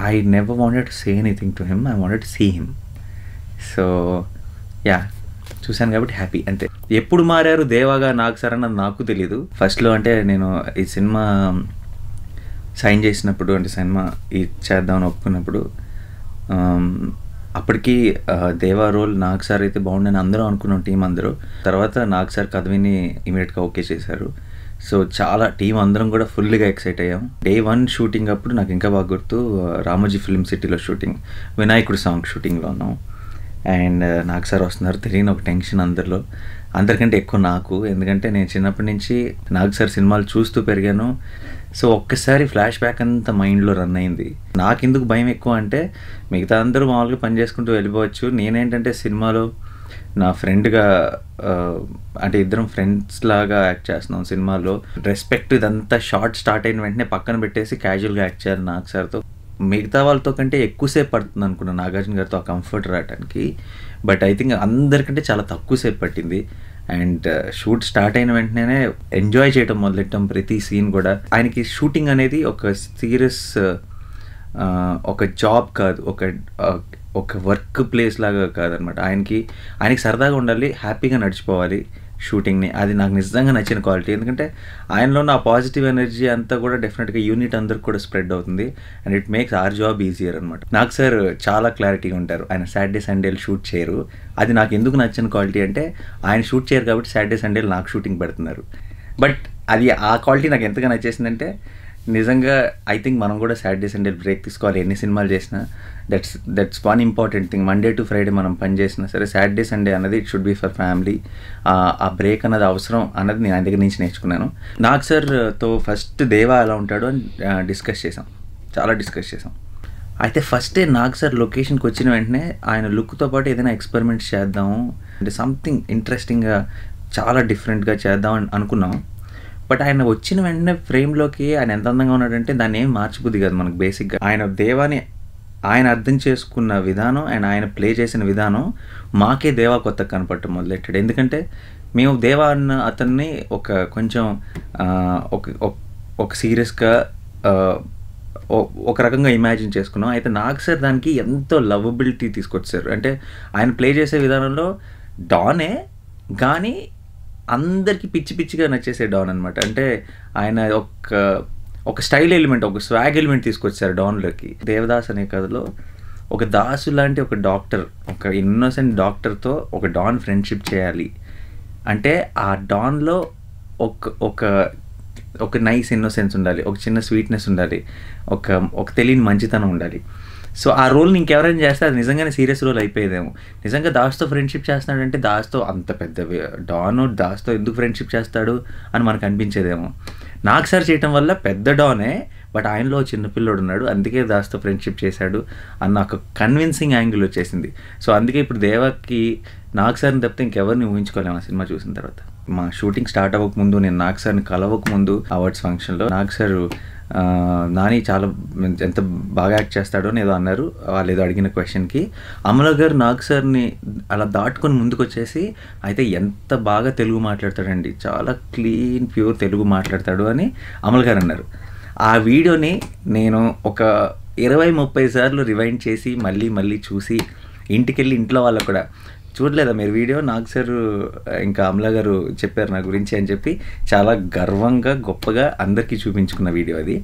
I never wanted to say anything to him I wanted to see him so yeah చూశాను కాబట్టి happy అంతే ఎప్పుడు మారారు దేవాగా నాకు సార్ అన్నది నాకు తెలియదు ఫస్ట్లో అంటే నేను ఈ సినిమా సైన్ చేసినప్పుడు అంటే సినిమా ఇది చేద్దామని ఒప్పుకున్నప్పుడు ఆమ్, అప్పటికి ఆ, దేవా రోల్ నాగ్ సార్ అయితే బాగుండని అందరూ అనుకున్నాం టీం అందరూ తర్వాత నాగ్ సార్ కథ విని ఇమీడియట్గా ఓకే చేశారు సో చాలా టీం అందరం కూడా ఫుల్గా ఎక్సైట్ అయ్యాం డే వన్ షూటింగ్ అప్పుడు నాకు ఇంకా బాగా గుర్తు ఆ, రామోజీ ఫిల్మ్ సిటీలో షూటింగ్ వినాయకుడు సాంగ్ షూటింగ్లో ఉన్నాం అండ్ నాకు సార్ వస్తున్నారు తెలియని ఒక టెన్షన్ అందరిలో అందరికంటే ఎక్కువ నాకు ఎందుకంటే నేను చిన్నప్పటి నుంచి నాగ్ సార్ సినిమాలు చూస్తూ పెరిగాను సో ఒక్కసారి ఫ్లాష్ బ్యాక్ అంతా మైండ్లో రన్ అయింది నాకెందుకు భయం ఎక్కువ అంటే మిగతా అందరూ మామూలుగా పని చేసుకుంటూ వెళ్ళిపోవచ్చు నేనేంటంటే సినిమాలో నా ఫ్రెండ్గా అంటే ఇద్దరం ఫ్రెండ్స్ లాగా యాక్ట్ చేస్తున్నాం సినిమాలో రెస్పెక్ట్ ఇదంతా షార్ట్ స్టార్ట్ అయిన వెంటనే పక్కన పెట్టేసి క్యాజువల్గా యాక్ట్ చేయాలి నాగ్ సార్తో మిగతా వాళ్ళతో కంటే ఎక్కువసేపు పడుతుంది అనుకున్నాను నాగార్జున గారితో ఆ కంఫర్ట్ రావడానికి బట్ ఐ థింక్ అందరికంటే చాలా తక్కువసేపు పట్టింది అండ్ షూట్ స్టార్ట్ అయిన వెంటనే ఎంజాయ్ చేయడం మొదలెట్టాం ప్రతి సీన్ కూడా ఆయనకి షూటింగ్ అనేది ఒక సీరియస్ ఒక జాబ్ కాదు ఒక ఆ, ఒక వర్క్ ప్లేస్ లాగా కాదనమాట ఆయనకి ఆయనకి సరదాగా ఉండాలి హ్యాపీగా నడిచిపోవాలి షూటింగ్ని అది నాకు నిజంగా నచ్చిన క్వాలిటీ ఎందుకంటే ఆయనలో నా పాజిటివ్ ఎనర్జీ అంతా కూడా డెఫినెట్గా యూనిట్ అందరికి కూడా స్ప్రెడ్ అవుతుంది and it makes our job easier అనమాట నాకు సార్ చాలా క్లారిటీగా ఉంటారు ఆయన సాటర్డే సండేలు షూట్ చేయరు అది నాకు ఎందుకు నచ్చిన క్వాలిటీ అంటే ఆయన షూట్ చేయరు కాబట్టి సాటర్డే సండేలు నాకు షూటింగ్ పెడుతున్నారు బట్ అది ఆ క్వాలిటీ నాకు ఎంతగా నచ్చేసిందంటే నిజంగా ఐ థింక్ మనం కూడా సాటర్డే సండే బ్రేక్ తీసుకోవాలి ఎన్ని సినిమాలు చేసినా that's that's one important thing Monday to Friday మనం పని చేసినా సరే సాటర్డే సండే అన్నది it should be for family ఆ బ్రేక్ అన్నది అవసరం అన్నది నేను ఆయన దగ్గర నుంచి నేర్చుకున్నాను నాకు సార్తో ఫస్ట్ దేవా ఎలా ఉంటాడో అని డిస్కస్ చేసాం చాలా డిస్కస్ చేసాం అయితే ఫస్ట్ డే నాగ్ సార్ లొకేషన్కి వచ్చిన వెంటనే ఆయన లుక్తో పాటు ఏదైనా ఎక్స్పెరిమెంట్స్ చేద్దాము అంటే సంథింగ్ ఇంట్రెస్టింగ్గా చాలా డిఫరెంట్గా చేద్దాం అని అనుకున్నాం బట్ ఆయన వచ్చిన వెంటనే ఫ్రేమ్లోకి ఆయన ఎంత అందంగా ఉన్నాడంటే దాన్ని ఏం మార్చిబుద్ది కాదు మనకు బేసిక్గా ఆయన దేవాని ఆయన అర్థం చేసుకున్న విధానం అండ్ ఆయన ప్లే చేసిన విధానం మాకే దేవా కొత్త కనపడటం మొదలెట్టాడు ఎందుకంటే మేము దేవా అన్న అతన్ని ఒక కొంచెం ఆ, ఒక ఒక- ఒక సీరియస్గా ఒక రకంగా ఇమాజిన్ చేసుకున్నాం అయితే నాగ్ సార్ దానికి ఎంతో లవబిలిటీ తీసుకొచ్చారు అంటే ఆయన ప్లే చేసే విధానంలో డానే కానీ అందరికీ పిచ్చి పిచ్చిగా నచ్చేసే డాన్ అనమాట అంటే ఆయన ఒక ఒక స్టైల్ ఎలిమెంట్ ఒక స్వాగ్ ఎలిమెంట్ తీసుకొచ్చారు డాన్లోకి దేవదాస్ అనే కథలో ఒక దాసు లాంటి ఒక డాక్టర్ ఒక ఇన్నోసెంట్ డాక్టర్తో ఒక డాన్ ఫ్రెండ్షిప్ చేయాలి అంటే ఆ డాన్లో ఒక ఒక ఒక నైస్ ఇన్నోసెన్స్ ఉండాలి ఒక చిన్న స్వీట్నెస్ ఉండాలి ఒక ఒక తెలియని మంచితనం ఉండాలి సో ఆ రోల్ని ఇంకెవరైనా చేస్తే అది నిజంగానే సీరియస్ రోల్ అయిపోయేదేమో నిజంగా దాస్తో ఫ్రెండ్షిప్ చేస్తున్నాడంటే దాస్తో అంత పెద్ద వి- డాను దాస్తో ఎందుకు ఫ్రెండ్షిప్ చేస్తాడు అని మనకు అనిపించేదేమో నాకు సార్ చేయటం వల్ల పెద్ద డానే బట్ ఆయనలో ఓ చిన్న పిల్లోడు ఉన్నాడు అందుకే దాస్తో ఫ్రెండ్షిప్ చేశాడు అన్న ఒక కన్విన్సింగ్ యాంగిల్ వచ్చేసింది సో అందుకే ఇప్పుడు దేవాకి నాగ్ సార్ని తప్పితే ఇంకెవరిని ఊహించుకోలేము ఆ సినిమా చూసిన తర్వాత మా షూటింగ్ స్టార్ట్ అవ్వక ముందు నేను నాగ్ సార్ని కలవక ముందు అవార్డ్స్ ఫంక్షన్లో నాగ్ సార్ ఆ, నాని చాలా ఎంత బాగా యాక్ట్ చేస్తాడో అని ఏదో అన్నారు వాళ్ళు ఏదో అడిగిన క్వశ్చన్కి అమల గారు నాగ్ సార్ని అలా దాటుకొని ముందుకు వచ్చేసి అయితే ఎంత బాగా తెలుగు మాట్లాడతాడండి చాలా క్లీన్ ప్యూర్ తెలుగు మాట్లాడతాడు అని అమల్ గారు అన్నారు ఆ వీడియోని నేను ఒక ఇరవై ముప్పై సార్లు రివైండ్ చేసి మళ్ళీ మళ్ళీ చూసి ఇంటికి వెళ్ళి ఇంట్లో వాళ్ళకు కూడా చూడలేదా మీరు వీడియో నాగ్ సార్ ఇంకా అమలా గారు చెప్పారు నా గురించి అని చెప్పి చాలా గర్వంగా గొప్పగా అందరికీ చూపించుకున్న వీడియో అది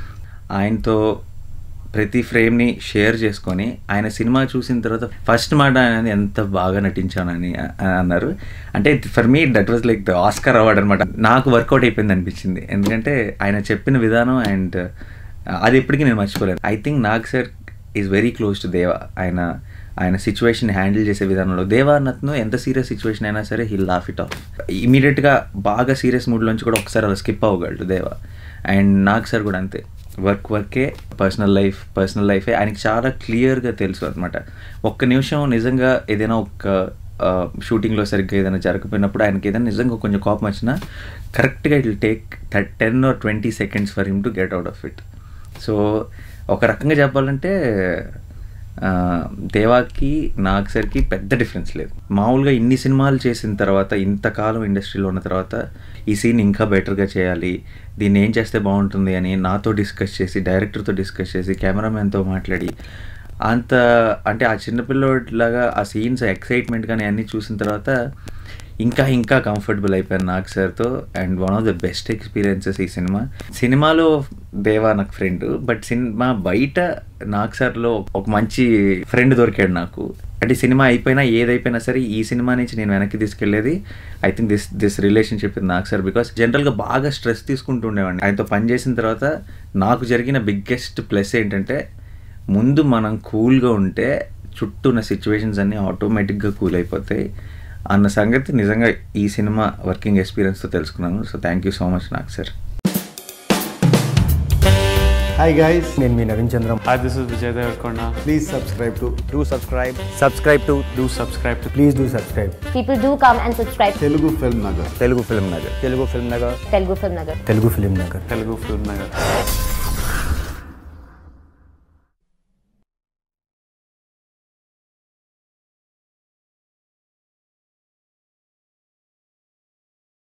ఆయనతో ప్రతి ఫ్రేమ్ని షేర్ చేసుకొని ఆయన సినిమా చూసిన తర్వాత ఫస్ట్ మాట అనేది ఎంత బాగా నటించానని అ- అన్నారు అంటే for me that was like the Oscar award అనమాట నాకు వర్కౌట్ అయిపోయింది అనిపించింది ఎందుకంటే ఆయన చెప్పిన విధానం అండ్ అది ఎప్పటికీ నేను మర్చిపోలేను I think Nag sir is very close to Deva ఆయన ఆయన సిచ్యువేషన్ హ్యాండిల్ చేసే విధానంలో దేవా అన్నతను ఎంత సీరియస్ సిచ్యువేషన్ అయినా సరే హిల్ లాఫ్ ఇట్ ఆఫ్ ఇమీడియట్గా బాగా సీరియస్ మూడ్లోంచి కూడా ఒకసారి అలా స్కిప్ అవ్వగలడు దేవా అండ్ నాగ్ సార్ కూడా అంతే వర్క్ వర్కే పర్సనల్ లైఫ్ పర్సనల్ లైఫే ఆయనకి చాలా క్లియర్గా తెలుసు అనమాట ఒక్క నిమిషం నిజంగా ఏదైనా ఒక షూటింగ్లో సరిగ్గా ఏదైనా జరగకపోయినప్పుడు ఆయనకి ఏదైనా నిజంగా కొంచెం కోపం వచ్చినా కరెక్ట్గా it will take ten or twenty seconds for him to get out of it so ఒక రకంగా చెప్పాలంటే ఆ, దేవాకి నాగ్ సార్కి పెద్ద డిఫరెన్స్ లేదు మామూలుగా ఇన్ని సినిమాలు చేసిన తర్వాత ఇంతకాలం ఇండస్ట్రీలో ఉన్న తర్వాత ఈ సీన్ ఇంకా బెటర్గా చేయాలి దీన్ని ఏం చేస్తే బాగుంటుంది అని నాతో డిస్కస్ చేసి డైరెక్టర్తో డిస్కస్ చేసి కెమెరామెన్తో మాట్లాడి అంత అంటే ఆ చిన్నపిల్లోడిలాగా ఆ సీన్స్ ఎక్సైట్మెంట్ కానీ అన్నీ చూసిన తర్వాత ఇంకా ఇంకా కంఫర్టబుల్ అయిపోయాను నాగ్ సార్తో and one of the best experiences ఈ సినిమా సినిమాలో దేవా నాకు ఫ్రెండ్ బట్ సినిమా బయట నాగ్ సార్లో ఒక మంచి ఫ్రెండ్ దొరికాడు నాకు అంటే సినిమా అయిపోయినా ఏదైపోయినా సరే ఈ సినిమా నుంచి నేను వెనక్కి తీసుకెళ్లేది I think this this relationship with Nag sir because జనరల్గా బాగా స్ట్రెస్ తీసుకుంటూ ఉండేవాడిని ఆయనతో పని చేసిన తర్వాత నాకు జరిగిన బిగ్గెస్ట్ ప్లస్ ఏంటంటే ముందు మనం కూల్గా ఉంటే చుట్టూ ఉన్న సిచ్యువేషన్స్ అన్నీ ఆటోమేటిక్గా కూల్ అయిపోతాయి అన్న సంగతి నిజంగా ఈ సినిమా వర్కింగ్ ఎక్స్పీరియన్స్తో తెలుసుకున్నాను so thank you so much నాకు సార్ హాయ్ గైస్ నేను మీ Naveen Chandra Hi, this is Vijay Devarkonda. Please subscribe to do subscribe subscribe to Do subscribe to please do subscribe People do come and subscribe to Telugu film Nagar Telugu film Nagar Telugu film Nagar Telugu Film Nagar. Telugu film Nagar Telugu Film Nagar.